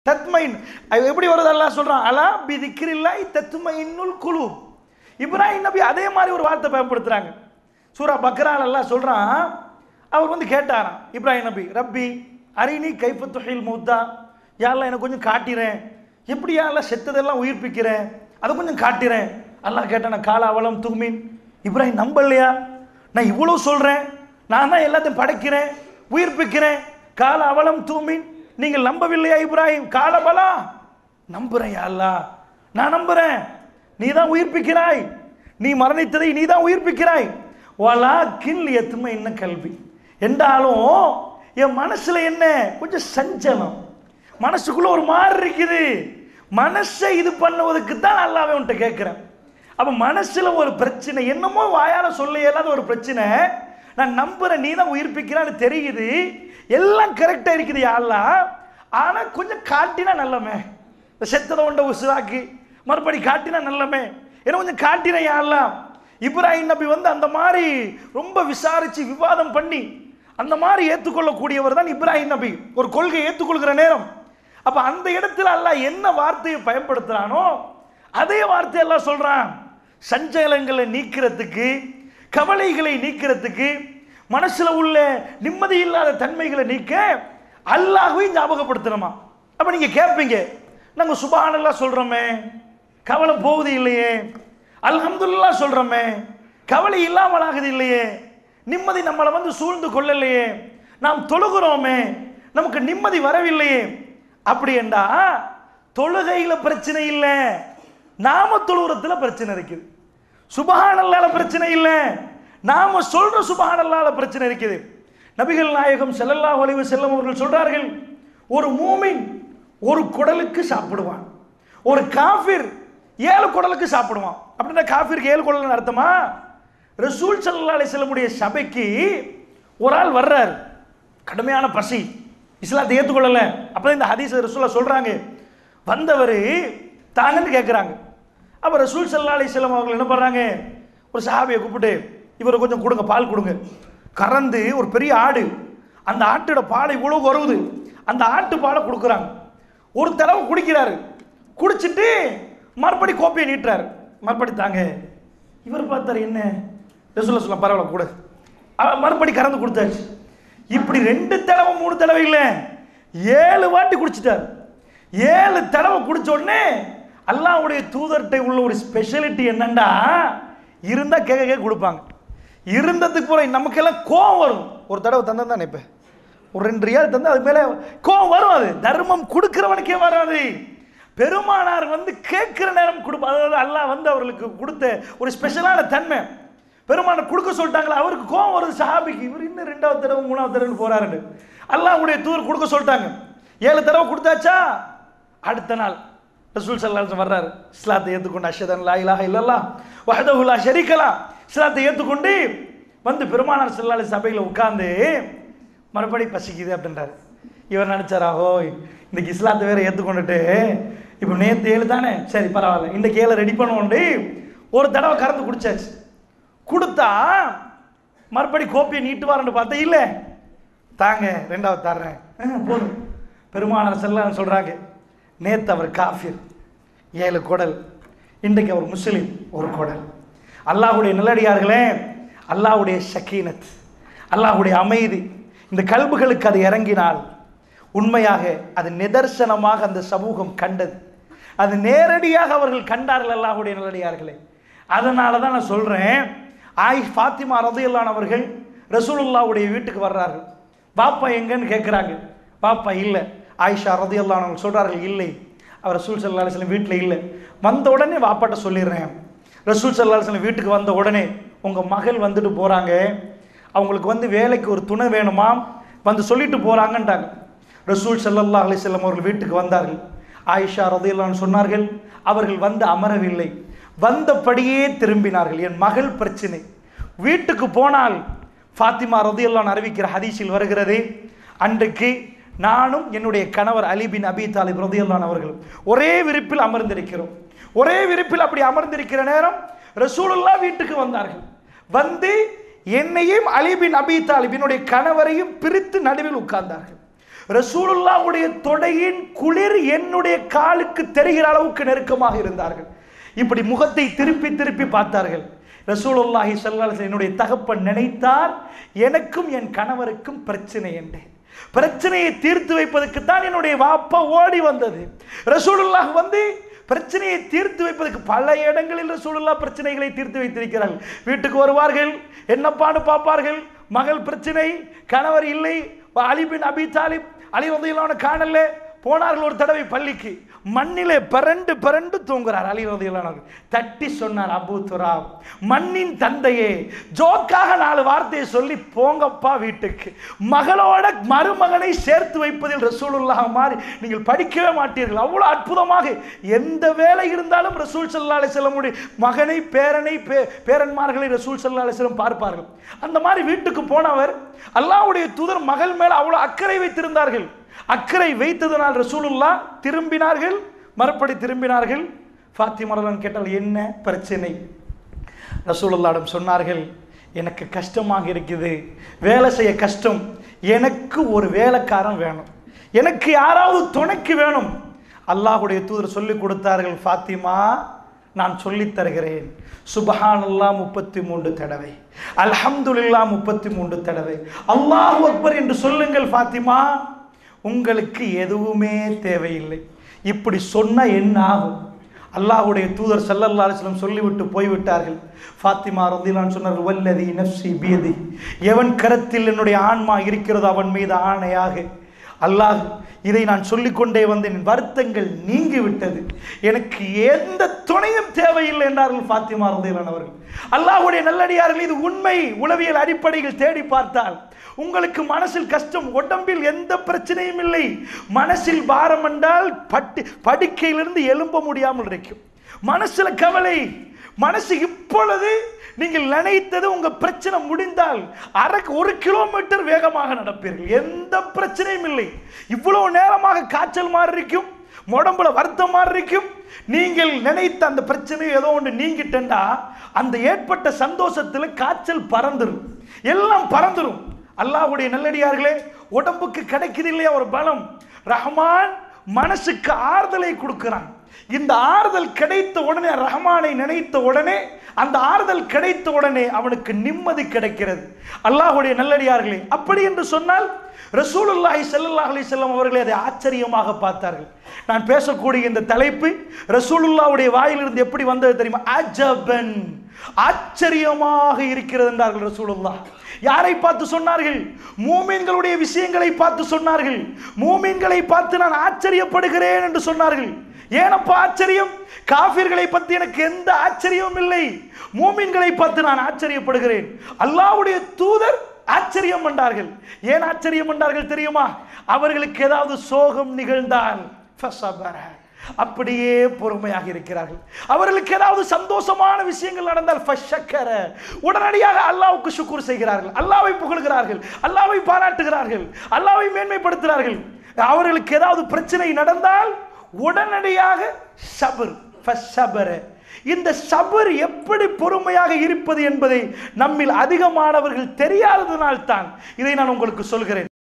தத்மைன் அது எப்படி வருது அல்லாஹ் சொல்றான் அலா பி திக்ரில்லாஹி தத்மைனுல் குலு இப்ராஹிம் நபி அதே மாதிரி ஒரு வார்த்தை பயன்படுத்துறாங்க சூரா பக்ரால் அல்லாஹ் சொல்றான் அவர் வந்து கேட்டாராம் இப்ராஹிம் நபி ரப்பி அரினி கைஃப துஹில் மௌத்தா யாரெல்லாம் எனக்கு கொஞ்சம் காட்டிறேன் எப்படி யாரெல்லாம் செத்ததெல்லாம் உயிர்ப்பிக்கிறேன் அதை கொஞ்சம் காட்டிறேன் அல்லாஹ் கேட்டான காலாவளம் தூமின் இப்ராஹிம் நம்பலையா நான் இவ்வளோ சொல்றேன் நான் தான் எல்லாத்தையும் படைக்கிறேன் உயிர்ப்பிக்கிறேன் கால அவலம் தூமின் நீங்கள் நம்பவில்லையா இப்ராஹிம் காலபலா நம்புறேன் யா அல்லாஹ் நான் நம்புறேன் நீ தான் உயிர்ப்பிக்கிறாய் நீ மரணித்ததை நீ தான் உயிர்ப்பிக்கிறாய் வலா கில் எத்துமை என்ன கல்வி என்றாலும் என் மனசுல என்ன கொஞ்சம் சஞ்சலம் மனசுக்குள்ள ஒரு மாதிரி இருக்குது மனசை இது பண்ணுவதற்கு தான் அல்லாவே உன்கிட்ட கேட்கிறேன் அப்ப மனசுல ஒரு பிரச்சனை என்னமோ வாயால சொல்ல இயலாத ஒரு பிரச்சனை நான் நம்புறேன் நீ தான் உயிர்ப்பிக்கிறான்னு தெரியுது எல்லாம் கரெக்டா இருக்குது யாழ்லா ஆனா கொஞ்சம் காட்டினா நல்லமே இந்த செத்ததை உண்ட உசுராக்கி மறுபடி காட்டினா நல்லமே ஏன்னா கொஞ்சம் காட்டின யாழ்லாம் இப்ராஹிம் நபி வந்து அந்த மாதிரி ரொம்ப விசாரிச்சு விவாதம் பண்ணி அந்த மாதிரி ஏற்றுக்கொள்ளக்கூடியவர் தான் இப்ராஹிம் நபி ஒரு கொள்கையை ஏற்றுக்கொள்கிற நேரம் அப்ப அந்த இடத்துல அல்லாஹ் என்ன வார்த்தையை பயன்படுத்துறானோ அதே வார்த்தை எல்லாம் சொல்றான் சஞ்சலங்களை நீக்கிறதுக்கு கவலைகளை நீக்கிறதுக்கு மனசுல உள்ள நிம்மதி இல்லாத தன்மைகளை நீக்க அல்லாஹ்வையும் ஞாபகப்படுத்தணுமா அப்ப நீங்க கேட்பீங்க நாங்க சுபஹானல்லாஹ் சொல்றோமே கவலை போகுது இல்லையே அல்ஹம்துலில்லாஹ் சொல்றோமே கவலை இல்லாமல் ஆகுது இல்லையே நிம்மதி நம்மளை வந்து சூழ்ந்து கொள்ளலையே நாம் தொழுகிறோமே நமக்கு நிம்மதி வரவில்லையே அப்படி என்றா தொழுகையில பிரச்சனை இல்லை நாம தொழுகிறதுல பிரச்சனை இருக்குது சுபஹானல்லால பிரச்சனை இல்லை நாம சொல்ற சுபஹானல்லால பிரச்சனை இருக்குது நபிகள் நாயகம் ஸல்லல்லாஹு அலைஹி வஸல்லம் அவர்கள் சொல்றார்கள் ஒரு மூமின் ஒரு குடலுக்கு சாப்பிடுவான் ஒரு காஃபிர் ஏழு குடலுக்கு சாப்பிடுவான் அப்படின்னா காஃபிருக்கு ஏழு குடல் அர்த்தமா ரசூல் ஸல்லல்லாஹு அலைஹி வஸல்லமுடைய சபைக்கு ஒரு ஆள் வர்றார் கடுமையான பசி இஸ்லாத்தை ஏற்றுக்கொள்ளல அப்பதான் இந்த ஹதீஸ் ரசூலா சொல்றாங்க வந்தவர் தாங்கன்னு கேட்குறாங்க அப்போ ரசூல் ஸல்லல்லாஹு அலைஹி வஸல்லம் அவர்கள் என்ன பண்ணுறாங்க ஒரு சஹாபியை கூப்பிட்டு இவரை கொஞ்சம் கொடுங்க பால் கொடுங்க கறந்து ஒரு பெரிய ஆடு அந்த ஆட்டோட பால் இவ்வளோ வருது அந்த ஆட்டு பாலை கொடுக்குறாங்க ஒரு தடவை குடிக்கிறாரு குடிச்சிட்டு மறுபடி கோப்பையை நீட்டுறாரு மறுபடி தாங்க இவர் பார்த்தாரு என்ன ரசூலா சொல்ல பரவாயில்ல கூட அவ- மறுபடி கறந்து கொடுத்தாச்சு இப்படி ரெண்டு தடவை மூணு தடவை இல்லை ஏழு வாட்டி குடிச்சிட்டார் ஏழு தடவை குடிச்ச உடனே அல்லாஹ்வுடைய தூதர்கிட்ட உள்ள ஒரு ஸ்பெஷாலிட்டி என்னன்னா இருந்தா கேட்க கேட்க கொடுப்பாங்க இருந்ததுக்கு போற நமக்கெல்லாம் கோவம் வரும் ஒரு தடவை தந்தா தானே இப்ப ஒரு ரெண்டு ரியால் தந்தா அது மேல கோவம் வரும் அது தர்மம் கொடுக்கிறவனுக்கே வராது பெருமானார் வந்து கேட்கிற நேரம் கொடுப்பா அதாவது அல்லாஹ் வந்து அவர்களுக்கு கொடுத்த ஒரு ஸ்பெஷலான தன்மை பெருமானார் கொடுக்க சொல்லிட்டாங்களா அவருக்கு கோவம் வருது சஹாபிக்கு இவர் இன்னும் ரெண்டாவது தடவை மூணாவது தடவை போறாருன்னு அல்லாஹ்வுடைய தூதர் கொடுக்க சொல்லிட்டாங்க ஏழு தடவை கொடுத்தாச்சா அடுத்த நாள் ரசூல் சல்லாஹ் வர்றாரு இஸ்லாத்தை ஏற்றுக்கொண்டு அஷதன் லா இலாஹ இல்லல்லா வஹதஹு லா ஷரீகலா இஸ்லாத்தை ஏற்றுக்கொண்டு வந்து பெருமானார் ஸல்லல்லாஹு அலைஹி சபையில் உட்கார்ந்து மறுபடி பசிக்குது அப்படின்றாரு இவர் நினைச்சாரா ஓய் இன்னைக்கு இஸ்லாத்தை வேற ஏற்றுக்கொண்டுட்டு இப்போ நேற்று ஏழு தானே சரி பரவாயில்ல இன்னைக்கு ஏழு ரெடி பண்ணுவோண்டு ஒரு தடவை கறந்து குடிச்சாச்சு கொடுத்தா மறுபடி கோப்பியை நீட்டுவாருன்னு பார்த்தா இல்லை தாங்க ரெண்டாவது தர்றேன் ஆ, போதும் பெருமானார் செல்லாம் சொல்றாங்க நேத்து அவர் காஃபிர் ஏழு குடல் இன்றைக்கு அவர் முஸ்லீம் ஒரு குடல் அல்லாஹ்வுடைய நல்லடியார்களே அல்லாஹ்வுடைய ஷக்கீனத் அல்லாஹ்வுடைய அமைதி இந்த கல்புகளுக்கு அது இறங்கினால் உண்மையாக அது நிதர்சனமாக அந்த சமூகம் கண்டது அது நேரடியாக அவர்கள் கண்டார்கள் அல்லாஹ்வுடைய நல்லடியார்களே அதனால தான் நான் சொல்றேன் ஆய் ஃபாத்திமா ரதியல்லான் அவர்கள் ரசூலுல்லாவுடைய வீட்டுக்கு வர்றார்கள் பாப்பா எங்கன்னு கேட்குறாங்க பாப்பா இல்லை ஆயிஷா ரதியல்லான் அவங்க சொல்றார்கள் இல்லை அவர் ரசூல் சல்லா அலிஸ்லம் வீட்டில் இல்லை வந்த உடனே வாப்பாட்ட சொல்லிடுறேன் ரசூல் சல்லா அலிஸ்லம் வீட்டுக்கு வந்த உடனே உங்கள் மகள் வந்துட்டு போகிறாங்க அவங்களுக்கு வந்து வேலைக்கு ஒரு துணை வேணுமாம் வந்து சொல்லிட்டு போகிறாங்கன்ட்டாங்க ரசூல் ஸல்லல்லாஹு அலைஹி வஸல்லம் அவர்கள் வீட்டுக்கு வந்தார்கள் ஆயிஷா ரதியல்லான்னு சொன்னார்கள் அவர்கள் வந்து அமரவில்லை வந்தபடியே திரும்பினார்கள் என் மகள் பிரச்சனை வீட்டுக்கு போனால் ஃபாத்திமா ரதியல்லான் அறிவிக்கிற ஹதீஸில் வருகிறது அன்றைக்கு நானும் என்னுடைய கணவர் அலி பின் அபி தாலிப் ரதியல்லான் அவர்களும் ஒரே விரிப்பில் அமர்ந்திருக்கிறோம் ஒரே விரிப்பில் அப்படி அமர்ந்திருக்கிற நேரம் ரசூலுல்லா வீட்டுக்கு வந்தார்கள் வந்து என்னையும் அலி பின் அபி தாலிப் என்னுடைய கணவரையும் பிரித்து நடுவில் உட்கார்ந்தார்கள் ரசூலுல்லாவுடைய தொடையின் குளிர் என்னுடைய காலுக்கு தெரிகிற அளவுக்கு நெருக்கமாக இருந்தார்கள் இப்படி முகத்தை திருப்பி திருப்பி பார்த்தார்கள் ரசூலுல்லாஹி ஸல்லல்லாஹு அலைஹி என்னுடைய தகப்பன் நினைத்தார் எனக்கும் என் கணவருக்கும் பிரச்சனை என்று பிரச்சனையை தீர்த்து வைப்பதற்கு தான் என்னுடைய வாப்பா ஓடி வந்தது ரசூலுல்லாஹ் வந்து பிரச்சனையை தீர்த்து வைப்பதற்கு பல இடங்களில் ரசூலுல்லா பிரச்சனைகளை தீர்த்து வைத்திருக்கிறார்கள் வீட்டுக்கு வருவார்கள் என்னப்பான்னு பார்ப்பார்கள் மகள் பிரச்சனை கணவர் இல்லை அலி பின் அபி தாலிப் அலி ரதையிலான காணல போனார்கள் ஒரு தடவை பள்ளிக்கு மண்ணிலே பரண்டு பரண்டு தூங்குறார் அலி ரதையிலானவர் தட்டி சொன்னார் அபு துராப் மண்ணின் தந்தையே ஜோக்காக நாலு வார்த்தையை சொல்லி போங்கப்பா வீட்டுக்கு மகளோட மருமகனை சேர்த்து வைப்பதில் ரசூலுல்லாஹ் மாதிரி நீங்கள் படிக்கவே மாட்டீர்கள் அவ்வளோ அற்புதமாக எந்த வேலை இருந்தாலும் ரசூல் சல்லா அலிஸ்லமுடைய மகனை பேரனை பே- பேரன்மார்களை ரசூல் சல்லா அலிஸ்லம் பார்ப்பார்கள் அந்த மாதிரி வீட்டுக்கு போனவர் அல்லாஹ்வுடைய தூதர் மகள் மேல் அவ்வளோ அக்கறை வைத்திருந்தார்கள் அக்கறை வைத்ததனால் ரசூலுல்லா திரும்பினார்கள் மறுபடி திரும்பினார்கள் ஃபாத்திமரலன் கேட்டால் என்ன பிரச்சனை ரசூலுல்லாடம் சொன்னார்கள் எனக்கு கஷ்டமாக இருக்குது வேலை செய்ய கஷ்டம் எனக்கு ஒரு வேலைக்காரன் வேணும் எனக்கு யாராவது துணைக்கு வேணும் அல்லாஹ்வுடைய தூதர் சொல்லி கொடுத்தார்கள் ஃபாத்திமா நான் சொல்லித் தருகிறேன் சுபஹானல்லா முப்பத்தி மூன்று தடவை அல்ஹம்துலில்லா முப்பத்தி மூன்று தடவை அல்லாஹ் அக்பர் என்று சொல்லுங்கள் ஃபாத்திமா உங்களுக்கு எதுவுமே தேவையில்லை இப்படி சொன்னா என்ன ஆகும் அல்லாஹ்வுடைய தூதர் ஸல்லல்லாஹு அலைஹி வஸல்லம் சொல்லிவிட்டு போய்விட்டார்கள் ஃபாத்திமா ரதிலான் சொன்னார்கள் வல்லதி நஃப்சி பியதி எவன் கரத்தில் என்னுடைய ஆன்மா இருக்கிறதோ அவன் மீது ஆணையாக அல்லாஹ் இதை நான் சொல்லிக்கொண்டே வந்தேன் என் வருத்தங்கள் நீங்கி விட்டது எனக்கு எந்த துணையும் தேவையில்லை என்றார்கள் ஃபாத்திமா ரதிலான் அவர்கள் அல்லாஹ்வுடைய நல்லடியார்கள் இது உண்மை உளவியல் அடிப்படையில் தேடி பார்த்தால் உங்களுக்கு மனசில் கஷ்டம் உடம்பில் எந்த பிரச்சனையும் இல்லை மனசில் பாரம் என்றால் பட்டு படுக்கையிலிருந்து எழும்ப முடியாமல் இருக்கும் மனசுல கவலை மனசு இப்பொழுது நீங்கள் நினைத்தது உங்க பிரச்சனை முடிந்தால் அரை ஒரு கிலோமீட்டர் வேகமாக நடப்பீர்கள் எந்த பிரச்சனையும் இல்லை இவ்வளவு நேரமாக காய்ச்சல் மாதிரி இருக்கும் உடம்புல வருத்தம் மாதிரி இருக்கும் நீங்கள் நினைத்த அந்த பிரச்சனை ஏதோ ஒன்று நீங்கிட்டா அந்த ஏற்பட்ட சந்தோஷத்தில் காய்ச்சல் பறந்துடும் எல்லாம் பறந்துடும் அல்லாஹ்வுடைய நல்லடியார்களே உடம்புக்கு கிடைக்குது இல்லையா ஒரு பலம் ரஹ்மான் மனசுக்கு ஆறுதலை கொடுக்கிறான் இந்த ஆறுதல் கிடைத்த உடனே ரஹ்மானை நினைத்த உடனே அந்த ஆறுதல் கிடைத்த உடனே அவனுக்கு நிம்மதி கிடைக்கிறது அல்லாஹ்வுடைய நல்லடியார்களே அப்படி என்று சொன்னால் ரசூலுல்லாஹி ஸல்லல்லாஹு அலைஹி வஸல்லம் அவர்களை அதை ஆச்சரியமாக பார்த்தார்கள் நான் பேசக்கூடிய இந்த தலைப்பு ரசூலுல்லாஹ்வுடைய வாயிலிருந்து எப்படி வந்தது தெரியுமா அஜபன் ஆச்சரியமாக இருக்கிறது என்றார்கள் ரசூலுல்லாஹ் யாரை பார்த்து சொன்னார்கள் மூமீன்களுடைய விஷயங்களை பார்த்து சொன்னார்கள் மூமீன்களை பார்த்து நான் ஆச்சரியப்படுகிறேன் என்று சொன்னார்கள் ஏனப்பா ஆச்சரியம் காஃபிர்களை பற்றி எனக்கு எந்த ஆச்சரியமும் இல்லை மூமின்களை பார்த்து நான் ஆச்சரியப்படுகிறேன் அல்லாஹ்வுடைய தூதர் ஆச்சரியம் பண்ணார்கள் ஏன் ஆச்சரியம் பண்ணார்கள் தெரியுமா அவர்களுக்கு ஏதாவது சோகம் நிகழ்ந்தால் ஃபஸபர. அப்படியே பொறுமையாக இருக்கிறார்கள் அவர்களுக்கு ஏதாவது சந்தோஷமான விஷயங்கள் நடந்தால் ஃபஷக்கர. உடனடியாக அல்லாஹ்வுக்கு சுக்குர் செய்கிறார்கள் அல்லாஹ்வை புகழ்கிறார்கள் அல்லாஹ்வை பாராட்டுகிறார்கள் அல்லாஹ்வை மேன்மைப்படுத்துகிறார்கள் அவர்களுக்கு ஏதாவது பிரச்சனை நடந்தால் உடனடியாக சபர் ஃபஸபர. இந்த சபர் எப்படி பொறுமையாக இருப்பது என்பதை நம்மில் அதிகமானவர்கள் தெரியாததனால் தான் இதை நான் உங்களுக்கு சொல்கிறேன்